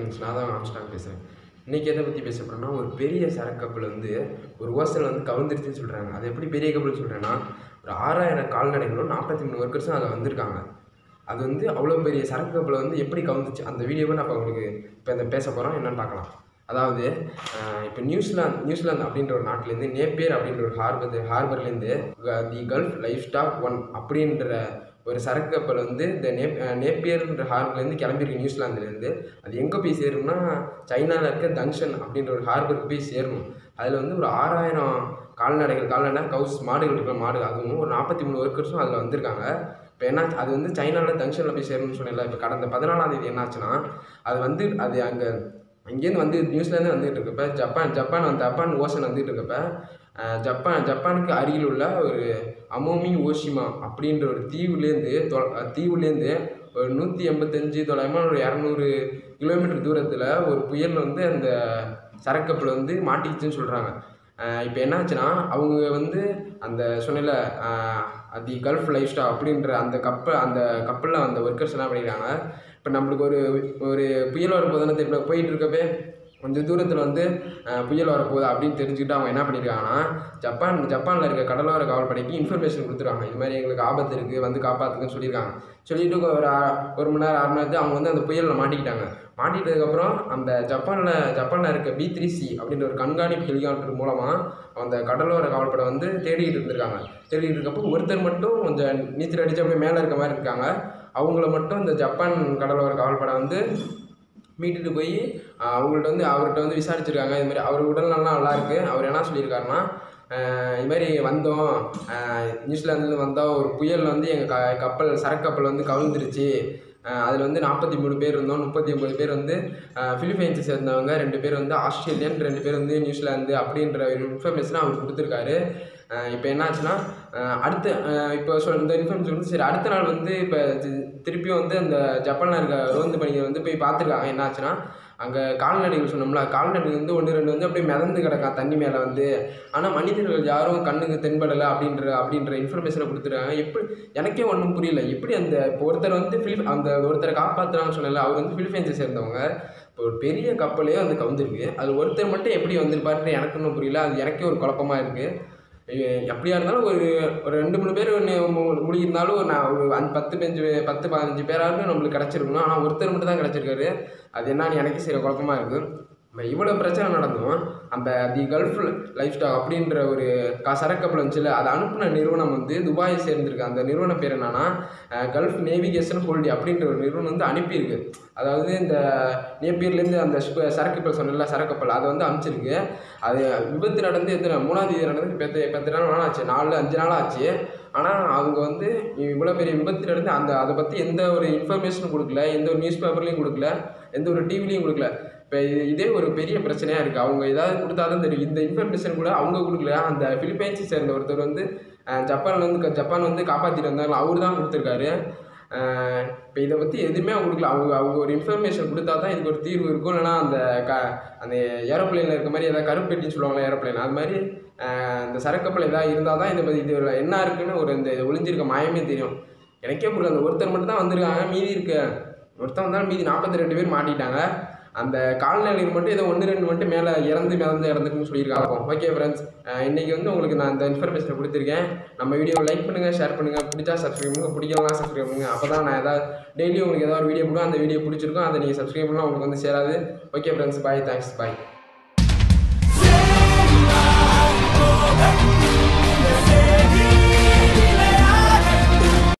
friends நான் தான் Armstrong பேசுகிறேன் இன்றைக்கி எதை பற்றி பேச போகிறோம்னா ஒரு பெரிய சரக்கு கப்பல் வந்து ஒரு ஓசல் வந்து கவுந்துருச்சுன்னு சொல்கிறாங்க அது எப்படி பெரிய கப்பல் சொல்கிறேன்னா ஒரு ஆறாயிரம் கால்நடைகளும் நாற்பத்தி மூணு ஒர்க்கர்ஸும் அதில் வந்திருக்காங்க அது வந்து அவ்வளோ பெரிய சரக்கு கப்பலை வந்து எப்படி கவுந்துச்சு அந்த வீடியோவை நான் இப்போ உங்களுக்கு இப்போ இந்த பேச போகிறோம் என்னென்னு பார்க்கலாம் அதாவது அஹ், இப்போ நியூசிலாந்து நியூசிலாந்து அப்படின்ற ஒரு நாட்டிலேருந்து நேப்பியர் அப்படின்ற ஒரு ஹார்பர் ஹார்பர்லேருந்து the Gulf Livestock One அப்படின்ற ஒரு சரக்கு கப்பல் வந்து இந்த நேப் அஹ், நேப்பியர்ன்ற ஹார்பர்லேருந்து கிளம்பியிருக்கு நியூசிலாந்துலேருந்து அது எங்கே போய் சேரும்னா சைனாவில் இருக்க தங்ஷன் அப்படின்ற ஒரு ஹார்பருக்கு போய் சேரணும் அதில் வந்து ஒரு ஆறாயிரம் கால்நடைகள் கால்நடை கவுஸ் மாடுகள் இருக்கிற மாடு அதுவும் ஒரு நாற்பத்தி மூணு ஒர்க்கர்ஸும் அதில் வந்திருக்காங்க இப்போ என்ன அது வந்து சைனாவில் தங்ஷனில் போய் சேரணும்னு சொன்னேன்ல இப்போ கடந்த பதினாலாம் தேதி என்னாச்சுன்னா அது வந்து அது அங்கே இங்கேருந்து வந்து நியூசிலாந்து வந்துகிட்டு இருக்கப்ப ஜப்பான் ஜப்பான் வந்து ஜப்பான் ஓசன் வந்துகிட்டு இருக்கப்ப அஹ், ஜப்பான் ஜப்பானுக்கு அருகில் உள்ள ஒரு அமோமி ஓஷிமா அப்படின்ற ஒரு தீவுலேருந்து தொ அஹ், தீவுலேருந்து ஒரு நூற்றி எண்பத்தஞ்சு தொள்ளாயிரமா ஒரு இரநூறு கிலோமீட்டர் தூரத்தில் ஒரு புயல் வந்து அந்த சரக்கப்பல் வந்து மாட்டிக்கிச்சுன்னு சொல்கிறாங்க இப்போ என்னாச்சுன்னா அவங்க வந்து அந்த சொன்னல தி கல்ஃப் லைஃப் ஸ்டா அப்படின்ற அந்த கப்பல் அந்த கப்பலில் அந்த ஒர்க்கர்ஸ் என்ன பண்ணியிருக்காங்க இப்போ நம்மளுக்கு ஒரு ஒரு புயல் வரப்போதுன்னு தெரியல போயிட்டு இருக்கப்பே கொஞ்சம் தூரத்தில் வந்து அஹ், புயல் வரப்போகுது அப்படின்னு தெரிஞ்சுக்கிட்டு அவங்க என்ன பண்ணியிருக்காங்கன்னா ஜப்பான் ஜப்பானில் இருக்க கடலோர காவல்படைக்கு இன்ஃபர்மேஷன் கொடுத்துருவாங்க இது மாதிரி எங்களுக்கு ஆபத்து இருக்குது வந்து காப்பாற்றுங்கன்னு சொல்லியிருக்காங்க சொல்லிட்டு ஒரு அ- ஒரு மணி நேரம் அரை மணி நேரத்துக்கு அவங்க வந்து அந்த புயலில் மாட்டிக்கிட்டாங்க மாட்டிக்கிட்டதுக்கப்புறம் அந்த ஜப்பானில் ஜப்பானில் இருக்க பி த்ரீ சி அப்படின்ற ஒரு கண்காணிப்பு ஹெலிகாப்டர் மூலமாக அந்த கடலோர காவல்படை வந்து தேடிட்டு இருந்திருக்காங்க தேடிட்டு இருக்கப்போ ஒருத்தர் மட்டும் கொஞ்சம் நீச்சல் அடித்து அப்படியே மேலே இருக்க மாதிரி இருக்காங்க அவங்கள மட்டும் இந்த ஜப்பான் கடலோர காவல்படை வந்து மீட்டுட்டு போய் ஆஹ், அவங்கள்ட்ட வந்து அவர்கிட்ட வந்து விசாரிச்சிருக்காங்க இது மாதிரி அவர் உடல்நலம் நல்லா இருக்கு அவர் என்ன சொல்லியிருக்காருன்னா ஆஹ், இது மாதிரி வந்தோம் ஆஹ், நியூசிலாந்துலேருந்து வந்தோம் ஒரு புயல் வந்து எங்கள் க கப்பல் சரக்கு கப்பல் வந்து கவிழ்ந்துருச்சு அதில் வந்து நாற்பத்தி மூணு பேர் இருந்தோம் முப்பத்தி ஒம்பது பேர் வந்து ஃபிலிப்பைன்ஸை சேர்ந்தவங்க ரெண்டு பேர் வந்து ஆஸ்திரேலியன் ரெண்டு பேர் வந்து நியூசிலாந்து அப்படின்ற ஒரு இன்ஃபர்மேஷனை அவர் கொடுத்துருக்காரு இப்போ என்னாச்சுன்னா அஹ் அடுத்த அஹ் இப்போ சொல் இந்த இன்ஃபர்மேஷன் வந்து சரி அடுத்த நாள் வந்து இப்போ திருப்பியும் வந்து அந்த ஜப்பானில் இருக்க ரோந்து பணிகள் வந்து போய் பார்த்துருக்காங்க என்னாச்சுன்னா அங்கே கால்நடைகள் சொன்னோம்ல கால்நடைகள் வந்து ஒன்று ரெண்டு வந்து அப்படியே மிதந்து கிடக்கா தண்ணி மேலே வந்து ஆனால் மனிதர்கள் யாரும் கண்ணுக்கு தென்படலை அப்படின்ற அப்படின்ற இன்ஃபர்மேஷனை கொடுத்துருக்காங்க எப்படி எனக்கே ஒன்றும் புரியல எப்படி அந்த இப்போ ஒருத்தர் வந்து ஃபிலிப் அந்த ஒருத்தரை காப்பாற்றுறான்னு சொன்னல அவர் வந்து ஃபிலிப்பைன்ஸை சேர்ந்தவங்க இப்போ ஒரு பெரிய கப்பலே வந்து கவுந்திருக்கு அது ஒருத்தர் மட்டும் எப்படி வந்திருப்பாருன்னு எனக்கு இன்னும் புரியல அது எனக்கே ஒரு குழப்பமா இருக்குது எப்படியா இருந்தாலும் ஒரு ஒரு ரெண்டு மூணு பேர் முடியிருந்தாலும் நான் ஒரு அஞ்சு பத்து பெஞ்சு பத்து பதினஞ்சு பேராவது நம்மளுக்கு கிடச்சிருக்கணும் ஆனால் ஒருத்தர் மட்டும் தான் கிடச்சிருக்காரு அது என்னன்னு எனக்கே சில குழப்பமா இருக்குது இப்போ இவ்வளோ பிரச்சனை நடந்தும் அந்த தி கல்ஃப் லைஃப் ஸ்டாக் அப்படின்ற ஒரு க சரக்கப்பல் வந்துச்சுல அதை அனுப்பின நிறுவனம் வந்து துபாயை சேர்ந்திருக்கு அந்த நிறுவன பேர் என்னன்னா அஹ், கல்ஃப் நேவிகேஷன் ஹோல்டி அப்படின்ற ஒரு நிறுவனம் வந்து அனுப்பியிருக்கு அதாவது இந்த நேப்பியர்லேருந்து அந்த ஷிப் சரக்கப்பல் சொன்னல சரக்கப்பல் அதை வந்து அனுப்பிச்சிருக்கு அது விபத்து நடந்து எத்தனை மூணாம் தேதி நடந்து பத்து பத்து நாள் நாள் ஆச்சு நாலு அஞ்சு நாள் ஆச்சு ஆனால் அவங்க வந்து இவ்வளோ பெரிய விபத்து நடந்து அந்த அதை பற்றி எந்த ஒரு இன்ஃபர்மேஷனும் கொடுக்கல எந்த ஒரு நியூஸ் பேப்பர்லையும் கொடுக்கல எந்த ஒரு டிவிலையும் கொடுக்கல இப்போ இது இதே ஒரு பெரிய பிரச்சனையாக இருக்குது அவங்க ஏதாவது கொடுத்தாதான் தெரியும் இந்த இன்ஃபர்மேஷன் கூட அவங்க கொடுக்கல அந்த பிலிப்பைன்ஸை சேர்ந்த ஒருத்தர் வந்து அஹ், ஜப்பான்ல வந்து க- ஜப்பான் வந்து காப்பாற்றிட்டு வந்தாங்க அவர் தான் கொடுத்துருக்காரு இப்போ இதை பற்றி எதுவுமே அவங்க கொடுக்கல அவங்க அவங்க ஒரு இன்ஃபர்மேஷன் கொடுத்தா தான் இதுக்கு ஒரு தீர்வு இருக்கும் இல்லைனா அந்த க அந்த ஏரோப்ளேனில் இருக்க மாதிரி ஏதாவது கருப்பெட்டின்னு சொல்லுவாங்களே ஏரோப்ளேன் அது மாதிரி அஹ், இந்த சரக்கப்பல் ஏதாவது இருந்தால் தான் இந்த மாதிரி இது என்ன இருக்குன்னு ஒரு இந்த ஒளிஞ்சிருக்க மாயமே தெரியும் எனக்கே புரியல அந்த ஒருத்தர் மட்டும் தான் வந்திருக்காங்க மீதி இருக்க ஒருத்தன் வந்தாலும் மீதி நாற்பத்தி ரெண்டு பேர் மாட்டிட்டாங்க அந்த கால்நடைகள் மட்டும் ஏதோ ஒன்று ரெண்டு மட்டும் மேலே இறந்து மிதந்து இறந்துக்குன்னு சொல்லியிருக்காங்க ஓகே ஃப்ரெண்ட்ஸ் இன்றைக்கி வந்து உங்களுக்கு நான் இந்த இன்ஃபர்மேஷனை கொடுத்துருக்கேன் நம்ம வீடியோவை லைக் பண்ணுங்கள் ஷேர் பண்ணுங்கள் பிடிச்சா சப்ஸ்கிரைப் பண்ணுங்கள் பிடிக்கலாம் சப்ஸ்கிரைப் பண்ணுங்கள் அப்போ தான் நான் ஏதாவது டெய்லி உங்களுக்கு ஏதாவது ஒரு வீடியோ போடுவோம் அந்த வீடியோ பிடிச்சிருக்கோம் அதை நீங்கள் சப்ஸ்கிரைப் பண்ணால் உங்களுக்கு வந்து சேராது ஓகே ஃப்ரெண்ட்ஸ் பாய் தேங்க்ஸ் பாய்